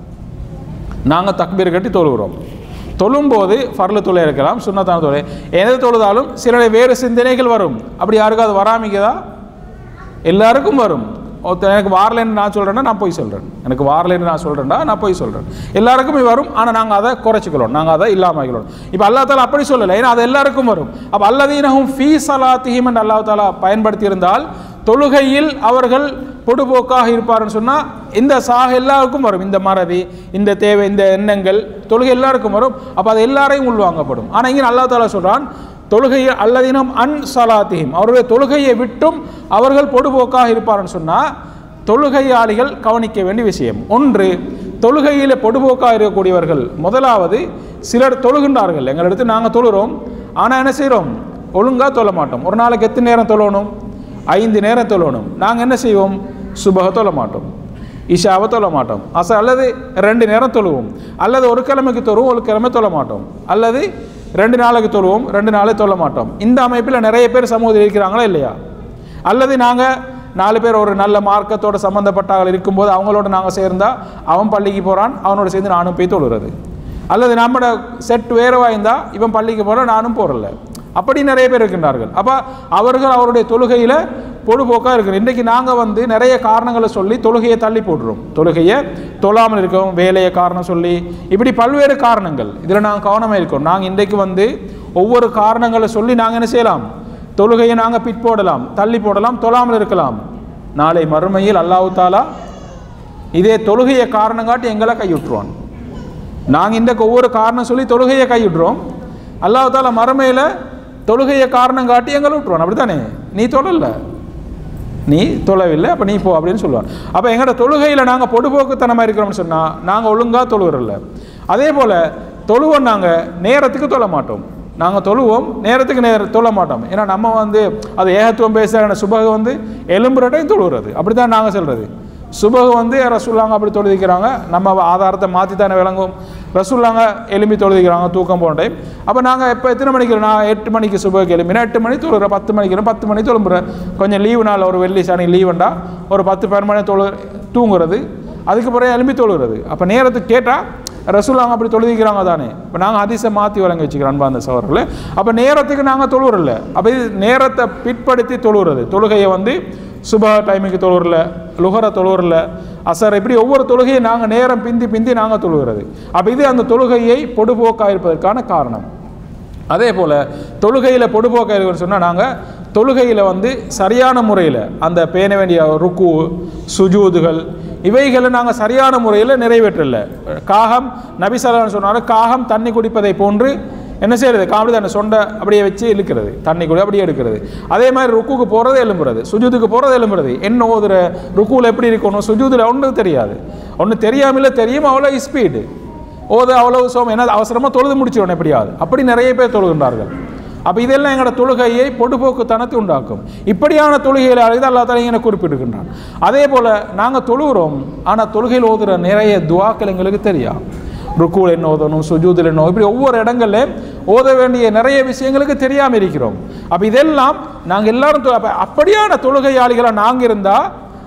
நாங்கள் தக்பீர் கட்டி தொழுகிறோம் தொழும்போது ஃபர்லு தொலை இருக்கலாம் சுண்ணத்தான தொலை எது தொழுதாலும் சில வேறு சிந்தனைகள் வரும் அப்படி யாருக்காவது வராமிக்குதா எல்லாருக்கும் வரும் ஒருத்தர் எனக்கு வாரலைன்னு நான் சொல்கிறேன்னா நான் போய் சொல்கிறேன் எனக்கு வாரலைன்னு நான் சொல்கிறேன்னா நான் போய் சொல்கிறேன் எல்லாருக்குமே வரும் ஆனால் நாங்கள் அதை குறைச்சிக்கிறோம் நாங்கள் அதை இல்லாமல் இப்போ அல்லா தாலா அப்படி சொல்லலை ஏன்னா அது எல்லாருக்கும் வரும் அப்போ அல்லதீனஹும் ஃபீ சலாத்திஹிம் என்று அல்லாஹ் தாலா பயன்படுத்தியிருந்தால் தொழுகையில் அவர்கள் பொடுபோக்காக இருப்பார்னு சொன்னால் இந்த சாக எல்லாருக்கும் வரும் இந்த மறதி இந்த தேவை இந்த எண்ணங்கள் தொழுகை எல்லாருக்கும் வரும் அப்போ அது எல்லாரையும் உள்வாங்கப்படும் ஆனால் இங்கே அல்லாஹ் தாலா சொல்கிறான் தொழுகையை அல்லதினம் அன் சலாத்திஹிம் அவருடைய தொழுகையை விட்டும் அவர்கள் பொடுபோக்காக இருப்பார்னு சொன்னால் தொழுகையாளிகள் கவனிக்க வேண்டிய விஷயம் ஒன்று தொழுகையில் பொடுபோக்காக இருக்கக்கூடியவர்கள் முதலாவது சிலர் தொழுகின்றார்கள் எங்களிடத்து நாங்கள் தொழுகிறோம் ஆனால் என்ன செய்கிறோம் ஒழுங்காக தொழ மாட்டோம் ஒரு நாளைக்கு எத்தனை நேரம் தொழணும் ஐந்து நேரம் தொழணும் நாங்கள் என்ன செய்வோம் சுபக தொழ மாட்டோம் இஷாவை தொழ மாட்டோம் அச அல்லது ரெண்டு நேரம் தொழுவோம் அல்லது ஒரு கிழமைக்கு தொழுவோம் ஒரு கிழமை தொழ மாட்டோம் அல்லது ரெண்டு நாளைக்கு தொழுவோம் ரெண்டு நாளை தொழ மாட்டோம் இந்த அமைப்பில் நிறைய பேர் சமூகத்தில் இருக்கிறாங்களா இல்லையா அல்லது நாங்கள் நாலு பேர் ஒரு நல்ல மார்க்கத்தோட சம்மந்தப்பட்டார்கள் இருக்கும்போது அவங்களோட நாங்கள் சேர்ந்தா அவன் பள்ளிக்கு போகிறான் அவனோட சேர்ந்து நானும் போய் தொழுகிறது அல்லது நம்மளோட செட் வேறவா இருந்தால் இவன் பள்ளிக்கு போகிறான் நானும் போகிறல அப்படி நிறைய பேர் இருக்கின்றார்கள் அப்போ அவர்கள் அவருடைய தொழுகையில் பொழுதுபோக்காக இருக்கிறோம் இன்றைக்கி நாங்கள் வந்து நிறைய காரணங்களை சொல்லி தொழுகையை தள்ளி போடுறோம் தொழுகையை தொழாமல் இருக்கோம் வேலையை காரணம் சொல்லி இப்படி பல்வேறு காரணங்கள் இதில் நாங்கள் கவனமாக இருக்கோம் நாங்கள் இன்றைக்கு வந்து ஒவ்வொரு காரணங்களை சொல்லி நாங்கள் என்ன செய்யலாம் தொழுகையை நாங்கள் பிற்போடலாம் தள்ளி போடலாம் தொழாமல் இருக்கலாம் நாளை மறுமையில் அல்லாஹ் தாலா இதே தொழுகையை காரணம் காட்டி எங்களை கைவிட்டுருவான் நாங்கள் இன்றைக்கு ஒவ்வொரு காரணம் சொல்லி தொழுகையை கைவிட்டுறோம் அல்லாஹ் தாலா மறுமையில் தொழுகையை காரணம் காட்டி எங்களை விட்டுருவான் அப்படித்தானே நீ தொழல நீ தொழவில்லை அப்போ நீ போ அப்படின்னு சொல்லுவான் அப்போ எங்களோட தொழுகையில் நாங்கள் பொடுபோக்குத்தனமாக இருக்கிறோம்னு சொன்னால் நாங்கள் ஒழுங்காக தொழுகிறல்ல அதே போல் தொழுவோம் நாங்கள் நேரத்துக்கு தொழ மாட்டோம் நாங்கள் தொழுவோம் நேரத்துக்கு நேர தொழ மாட்டோம் ஏன்னா நம்ம வந்து அது ஏகத்துவம் பேசுகிற சுபக வந்து எலும்புறட்டையும் தொழுகிறது அப்படி தான் நாங்கள் சொல்கிறது சுபகு வந்து ரசூல்லாங்க அப்படி தொழுதிக்கிறாங்க நம்ம ஆதாரத்தை மாற்றி தானே விளங்கும் ரசூல்லாங்க எலும்பி தொழுதிக்கிறாங்க தூக்கம் போன டைம் அப்போ நாங்கள் எப்போ எத்தனை மணிக்கு நான் எட்டு மணிக்கு சுபகுக்கு எலும்பினா எட்டு மணி தொழுகிறேன் பத்து மணிக்கு பத்து மணி தொழும்புறேன் கொஞ்சம் லீவு நாள் ஒரு வெள்ளி சனி லீவுண்டா ஒரு பத்து பேர் மணி தொழு தூங்குறது அதுக்கு பிறகு எலும்பி தொழுகிறது அப்போ நேரத்துக்கு கேட்டால் ரசூலாங்க அப்படி தொழுதிக்கிறாங்க தானே இப்போ நாங்கள் அதிசை மாற்றி வழங்கி வச்சுக்கிறோம் அன்பாந்த சவர்களே அப்போ நேரத்துக்கு நாங்கள் தொழுகிறல்ல அப்போ இது நேரத்தை பிற்படுத்தி தொழுகிறது தொழுகையை வந்து சுப டைமுக்கு தொழுகிறல லுகர தொழுகிறல அசர் இப்படி ஒவ்வொரு தொழுகையும் நாங்கள் நேரம் பிந்தி பிந்தி நாங்கள் தொழுகிறது அப்போ இது அந்த தொழுகையை பொடுபோக்காக இருப்பதற்கான காரணம் அதே போல் தொழுகையில் பொடுபோக்க இருக்குன்னு சொன்னால் நாங்கள் தொழுகையில் வந்து சரியான முறையில் அந்த பேண வேண்டிய ருக்கு சுஜூதுகள் இவைகளை நாங்கள் சரியான முறையில் நிறைவேற்றல காகம் நபிசலான்னு சொன்னாலும் காகம் தண்ணி குடிப்பதை போன்று என்ன செய்யறது காமெடி தண்ணி சொண்டை அப்படியே வச்சு இழுக்கிறது தண்ணி கூட அப்படியே எடுக்கிறது அதே மாதிரி ருக்குக்கு போகிறது எலும்புறது சுஜூதுக்கு போகிறது எலும்புறது என்ன ஓதுற ருக்குவில் எப்படி இருக்கணும் சுஜூதில் ஒன்றும் தெரியாது ஒன்று தெரியாமல தெரியும் அவ்வளோ ஸ்பீடு ஓது அவ்வளவு சோம் என்ன அவசரமாக தொழுது முடிச்சிடணும் எப்படியாவது அப்படி நிறைய பேர் தொழுகின்றார்கள் அப்போ இதெல்லாம் எங்களோட தொழுகையை பொடுபோக்குத்தனத்தை உண்டாக்கும் இப்படியான தொழுகைகளை அழைத்து அல்லா தலை என குறிப்பிட்டிருக்கின்றான் அதே போல் நாங்கள் தொழுகிறோம் ஆனால் தொழுகையில் ஓதுகிற நிறைய துவாக்கள் எங்களுக்கு தெரியும் ருக்கூல் என்ன ஓதணும் சுஜூதில் என்ன இப்படி ஒவ்வொரு இடங்கள்ல ஓத வேண்டிய நிறைய விஷயங்களுக்கு தெரியாமல் இருக்கிறோம் அப்போ இதெல்லாம் நாங்கள் எல்லாரும் தொ- அப்ப அப்படியான தொழுகையாளிகளாக நாங்கள் இருந்தால்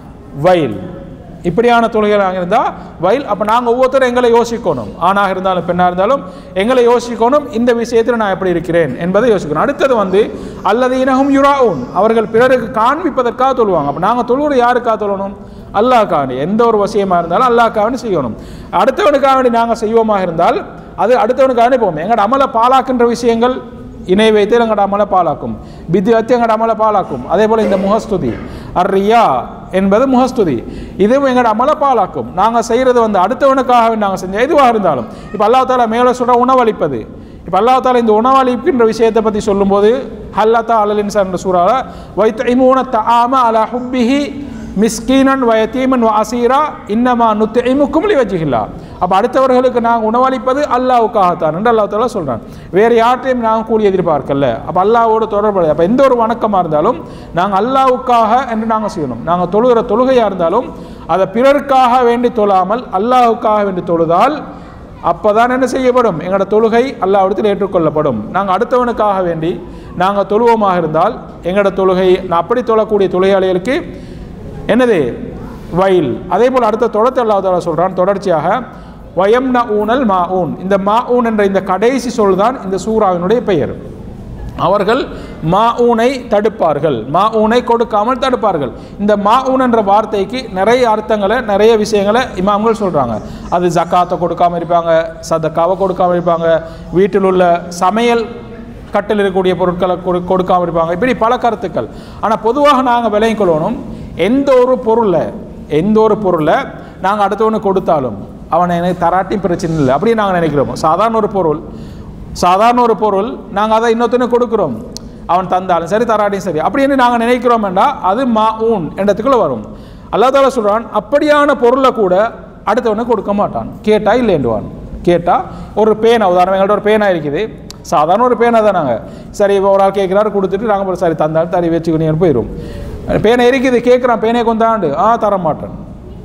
வயல் இப்படியான தொழுகைகளாக இருந்தால் வயல் அப்போ நாங்கள் ஒவ்வொருத்தரும் எங்களை யோசிக்கணும் ஆணாக இருந்தாலும் பெண்ணாக இருந்தாலும் எங்களை யோசிக்கணும் இந்த விஷயத்தில் நான் எப்படி இருக்கிறேன் என்பதை யோசிக்கணும் அடுத்தது வந்து அல்லது இனகும் யுராவும் அவர்கள் பிறருக்கு காண்பிப்பதற்காக தொழுவாங்க அப்போ நாங்கள் தொழுகிற யாருக்காக தொழணும் அல்லாஹ்காண்டி எந்த ஒரு விஷயமா இருந்தாலும் அல்லாஹ்காண்டி செய்யணும் அடுத்தவனுக்காக வேண்டி நாங்கள் செய்வோமாக இருந்தால் அது அடுத்தவனுக்காக வேண்டி போவோம் எங்களோட அமலை பாலாக்கின்ற விஷயங்கள் இணை வைத்து எங்களோட அமலை பாலாக்கும் பித்தி வச்சு எங்களோட அமலை பாலாக்கும் அதே போல் இந்த முகஸ்துதி அர்ரியா என்பது முகஸ்துதி இதுவும் எங்களோட அமலை பாலாக்கும் நாங்கள் செய்கிறது வந்து அடுத்தவனுக்காக நாங்கள் செஞ்ச எதுவாக இருந்தாலும் இப்போ அல்லாஹ் தாலா மேலே சொல்கிற உணவளிப்பது இப்போ அல்லாஹ் தாலா இந்த உணவளிக்கின்ற விஷயத்தை பற்றி சொல்லும்போது ஹல்லத்தா அலல் இன்சான் என்ற சூறாவில் வைத்த தஆம அலா ஹுப்பிஹி மிஸ்கீனன் வயத்தீமன் அசீரா இன்னமா நுத்திமுக்கும் வச்சுகில்லா அப்போ அடுத்தவர்களுக்கு நாங்கள் உணவளிப்பது அல்லாவுக்காகத்தான் என்று அல்லாஹ் தாலா சொல்கிறான் வேறு யார்ட்டையும் நாங்கள் கூலி எதிர்பார்க்கல அப்போ அல்லாவோடு தொடர்புடைய அப்போ எந்த ஒரு வணக்கமாக இருந்தாலும் நாங்கள் அல்லாவுக்காக என்று நாங்கள் செய்யணும் நாங்கள் தொழுகிற தொழுகையாக இருந்தாலும் அதை பிறருக்காக வேண்டி தொழாமல் அல்லாஹுக்காக வேண்டி தொழுதால் அப்பதான் என்ன செய்யப்படும் எங்களோட தொழுகை அல்லாவிடத்தில் ஏற்றுக்கொள்ளப்படும் நாங்கள் அடுத்தவனுக்காக வேண்டி நாங்கள் தொழுவோமாக இருந்தால் எங்களோட தொழுகை நான் அப்படி தொழக்கூடிய தொழிலாளிகளுக்கு என்னது வயல் அதே போல் அடுத்த தொடர்த்து அல்லாஹ் சொல்கிறான் தொடர்ச்சியாக வயம் ந ஊனல் மா ஊன் இந்த மா ஊன் என்ற இந்த கடைசி சொல் தான் இந்த சூறாவினுடைய பெயர் அவர்கள் மா ஊனை தடுப்பார்கள் மா ஊனை கொடுக்காமல் தடுப்பார்கள் இந்த மா ஊன் என்ற வார்த்தைக்கு நிறைய அர்த்தங்களை நிறைய விஷயங்களை இமாம்கள் சொல்கிறாங்க அது ஜக்காத்தை கொடுக்காம இருப்பாங்க சதக்காவை கொடுக்காம இருப்பாங்க வீட்டில் உள்ள சமையல் கட்டில் இருக்கக்கூடிய பொருட்களை கொடு கொடுக்காம இருப்பாங்க இப்படி பல கருத்துக்கள் ஆனால் பொதுவாக நாங்கள் விலையும் கொள்ளணும் எந்த ஒரு பொருளை எந்த ஒரு பொருளை நாங்கள் அடுத்தவனுக்கு கொடுத்தாலும் அவனை எனக்கு தராட்டியும் பிரச்சனை இல்லை அப்படி நாங்கள் நினைக்கிறோம் சாதாரண ஒரு பொருள் சாதாரண ஒரு பொருள் நாங்கள் அதை இன்னொருத்தனுக்கு கொடுக்குறோம் அவன் தந்தாலும் சரி தராட்டியும் சரி அப்படின்னு நாங்கள் நினைக்கிறோம் என்றால் அது மா ஊன் என்றதுக்குள்ளே வரும் அல்லாஹ் தாலா சொல்கிறான் அப்படியான பொருளை கூட அடுத்தவனுக்கு கொடுக்க மாட்டான் கேட்டா இல்லைண்டுவான் கேட்டால் ஒரு பேனா உதாரணம் எங்கள்கிட்ட ஒரு பேனா இருக்குது சாதாரண ஒரு பேனா தான் நாங்கள் சரி இப்போ ஒரு ஆள் கேட்குறாரு கொடுத்துட்டு நாங்கள் சரி தந்தாலும் தரி வச்சுக்கணும் போயிடும் பேனை இருக்குது கேட்குறான் பேனை கொண்டாண்டு ஆ தர மாட்டேன்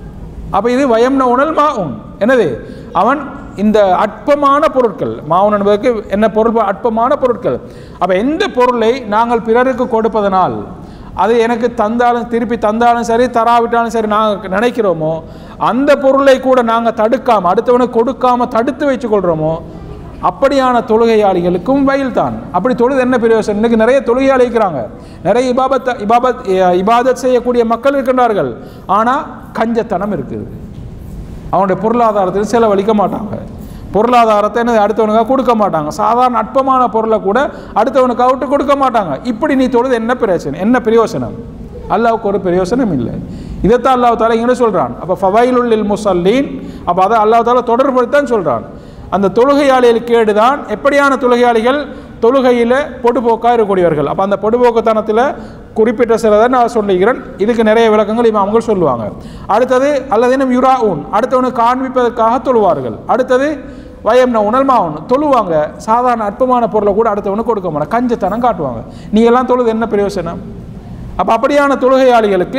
அப்போ இது வயம்ன உணல் மாவுன் என்னது அவன் இந்த அற்பமான பொருட்கள் மாவுன் என்பதற்கு என்ன பொருள் அற்பமான பொருட்கள் அப்போ எந்த பொருளை நாங்கள் பிறருக்கு கொடுப்பதனால் அது எனக்கு தந்தாலும் திருப்பி தந்தாலும் சரி தராவிட்டாலும் சரி நாங்கள் நினைக்கிறோமோ அந்த பொருளை கூட நாங்கள் தடுக்காமல் அடுத்தவனுக்கு கொடுக்காம தடுத்து வச்சுக்கொள்கிறோமோ அப்படியான தொழுகையாளிகளுக்கும் வயல் தான் அப்படி தொழுது என்ன பிரயோசனம் இன்னைக்கு நிறைய தொழுகையாளி இருக்கிறாங்க நிறைய இபாபத் இபாபத் இபாதத் செய்யக்கூடிய மக்கள் இருக்கின்றார்கள் ஆனால் கஞ்சத்தனம் இருக்குது அவனுடைய பொருளாதாரத்தில் செலவழிக்க மாட்டாங்க பொருளாதாரத்தை என்ன அடுத்தவனுக்காக கொடுக்க மாட்டாங்க சாதாரண அற்பமான பொருளை கூட அடுத்தவனுக்காக விட்டு கொடுக்க மாட்டாங்க இப்படி நீ தொழுது என்ன பிரயோசனம் என்ன பிரயோசனம் அல்லாவுக்கு ஒரு பிரயோசனம் இல்லை இதைத்தான் அல்லாஹ் தாலா இங்கே சொல்கிறான் அப்போ ஃபவைலுல் முசல்லீன் அப்போ அதை அல்லாஹ் தாலா தொடர்படுத்தான் சொல்கிறான் அந்த தொழுகையாளிகள் கேடுதான் எப்படியான தொழுகையாளிகள் தொழுகையில் பொடுபோக்காக இருக்கக்கூடியவர்கள் அப்போ அந்த பொடுபோக்குத்தனத்தில் குறிப்பிட்ட சிலதை நான் சொல்லுகிறேன் இதுக்கு நிறைய விளக்கங்கள் இமாம்கள் சொல்லுவாங்க அடுத்தது அல்லதினம் யுராவுன் அடுத்தவனுக்கு காண்பிப்பதற்காக தொழுவார்கள் அடுத்தது வயம் உணல் மாவன் தொழுவாங்க சாதாரண அற்பமான பொருளை கூட அடுத்தவனுக்கு கொடுக்க மாட்டாங்க கஞ்சத்தனம் காட்டுவாங்க நீ எல்லாம் தொழுது என்ன பிரயோசனம் அப்போ அப்படியான தொழுகையாளிகளுக்கு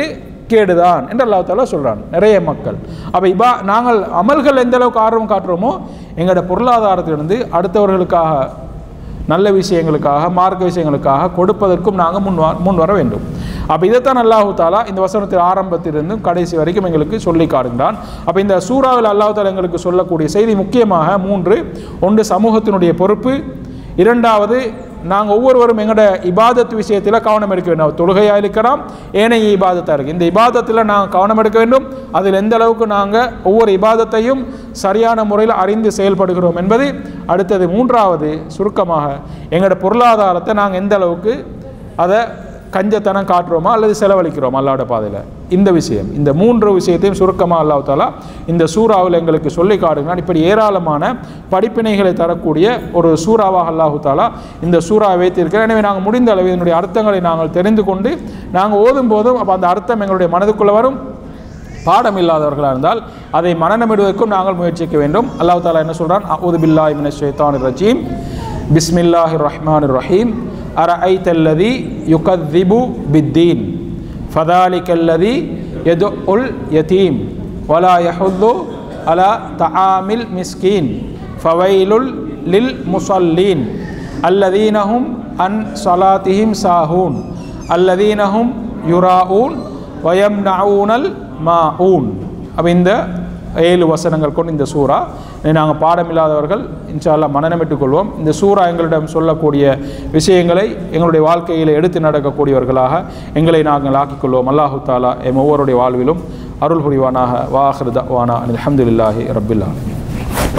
கேடுதான் என்று அல்லாஹ் தாலா சொல்கிறான் நிறைய மக்கள் அப்போ இபா நாங்கள் அமல்கள் எந்த அளவுக்கு ஆர்வம் காட்டுறோமோ எங்களோட பொருளாதாரத்திலிருந்து அடுத்தவர்களுக்காக நல்ல விஷயங்களுக்காக மார்க்க விஷயங்களுக்காக கொடுப்பதற்கும் நாங்கள் முன் வா- முன் வர வேண்டும் அப்போ இதைத்தான் அல்லாஹு தாலா இந்த வசனத்தில் ஆரம்பத்திலிருந்தும் கடைசி வரைக்கும் எங்களுக்கு சொல்லி காட்டுகிறான் அப்போ இந்த சூறாவில் அல்லாஹு தாலா எங்களுக்கு சொல்லக்கூடிய செய்தி முக்கியமாக மூன்று ஒன்று சமூகத்தினுடைய பொறுப்பு இரண்டாவது நாங்கள் ஒவ்வொருவரும் எங்களோட இபாதத் விஷயத்தில் கவனம் எடுக்க வேண்டும் தொழுகையாக இருக்கலாம் ஏனைய இபாதத்தாக இருக்குது இந்த இபாதத்தில் நாங்கள் கவனம் எடுக்க வேண்டும் அதில் எந்த அளவுக்கு நாங்கள் ஒவ்வொரு இபாதத்தையும் சரியான முறையில் அறிந்து செயல்படுகிறோம் என்பது அடுத்தது மூன்றாவது சுருக்கமாக எங்களோட பொருளாதாரத்தை நாங்கள் எந்த அளவுக்கு அதை கஞ்சத்தனம் காட்டுறோமா அல்லது செலவழிக்கிறோமா அல்லாவோட பாதையில் இந்த விஷயம் இந்த மூன்று விஷயத்தையும் சுருக்கமாக அல்லாஹ் தாலா இந்த சூறாவில் எங்களுக்கு சொல்லி காட்டுகிறான் இப்படி ஏராளமான படிப்பினைகளை தரக்கூடிய ஒரு சூறாவாக அல்லாஹு தாலா இந்த சூறாவை வைத்திருக்கிறோம் எனவே நாங்கள் முடிந்த அளவு இதனுடைய அர்த்தங்களை நாங்கள் தெரிந்து கொண்டு நாங்கள் ஓதும் போதும் அப்போ அந்த அர்த்தம் எங்களுடைய மனதுக்குள்ளே வரும் பாடம் இல்லாதவர்களாக இருந்தால் அதை மனநமிடுவதற்கும் நாங்கள் முயற்சிக்க வேண்டும் அல்லாஹ் தாலா என்ன சொல்றான் அவுது பில்லாஹி மினஷ் ஷைத்தானிர் ரஜீம் பிஸ்மில்லாஹிர் ரஹ்மானிர் ரஹீம் அரஐத அல்லதி யுகத்திபு பித்தீன் ஃபதாலிக அல்லதி யதுல் யதீம் வலா யஹுத்து அலா தஆமில் மிஸ்கீன் ஃபவைலுல் லில் முஸல்லீன் அல்லதீனஹும் அன் ஸலாத்திஹிம் சாஹூன் அல்லதீனஹும் யுராஊன் வயம்னஊனல் மாஊன் அப்போ இந்த ஏழு வசனங்கள் கொண்டு இந்த சூறா நாங்கள் பாடமில்லாதவர்கள் இன்ஷா அல்லாஹ் மனநமிட்டுக் கொள்வோம் இந்த சூறா எங்களிடம் சொல்லக்கூடிய விஷயங்களை எங்களுடைய வாழ்க்கையில் எடுத்து நடக்கக்கூடியவர்களாக எங்களை நாங்கள் ஆக்கிக்கொள்வோம் அல்லாஹு தாலா எம் ஒவ்வொருடைய வாழ்விலும் அருள் புரிவானாக வாஹிருதானா அலமதுல்லாஹி ரபில்லாஹி